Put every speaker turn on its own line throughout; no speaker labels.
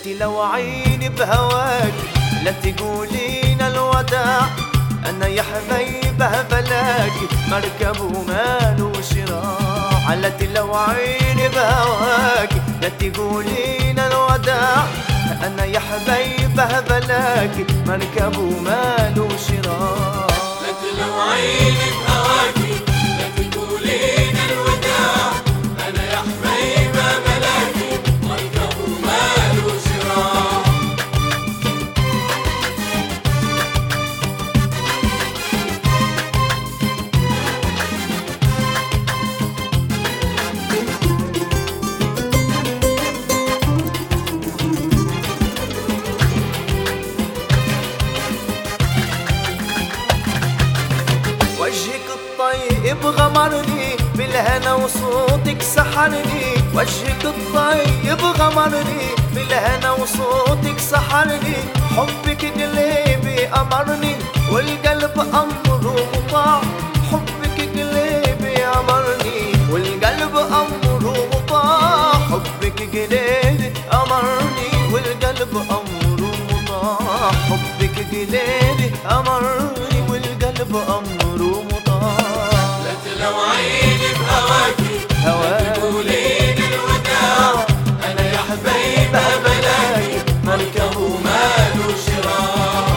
التي لو عيني بهواك لا تقولين الوداع انا يا حبيبه بلاك مركب وماله شراع التي لو عيني بهواك لا تقولين الوداع انا يا حبيبه بلاك مركب وماله شراع
لك لو عيني بهواكي لا تقولين الوداع انا يا حبيبه ملاكي مركب وماله شراع
وجهك الطيب غمرني بالهنا وصوتك سحرني وجهك الطيب غمرني بالهنا وصوتك سحرني حبك قلبي أمرني والقلب أمره مطاع حبك قلبي أمرني والقلب أمره مطاع حبك قلبي أمرني والقلب أمره مطاع حبك قلبي أمرني والقلب أمره مطاع
لك لو عيني بهواكي
هواك
تقولين الوداع انا يا حبيبه ملاكي مركب وماله شراع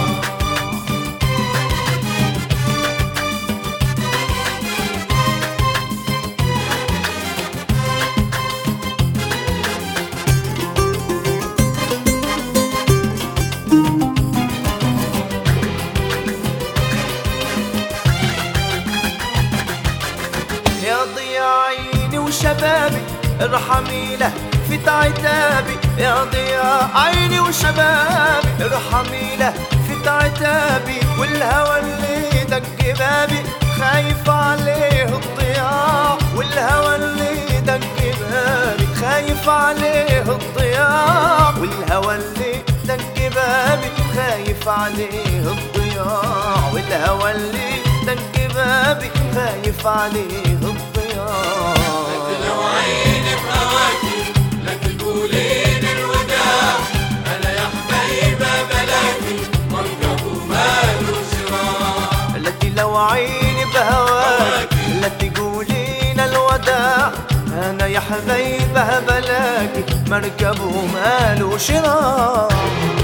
يا ضياء عيني وشبابي ارحمي له في عتابي يا ضياء عيني وشبابي ارحمي له في عتابي والهوى اللي دق بابي خايف عليه الضياع والهوى اللي دق بابي خايف عليه الضياع والهوى اللي دق بابي خايف عليه الضياع والهوى اللي دق بابي خايف عليه الضياع
لو عيني بهواكي لا تقولين الوداع انا يا حبيبه ملاكي مركب وماله شراع
التي لو عيني بهواك لا تقولين الوداع انا يا حبيبه بلاك مركب وماله شراع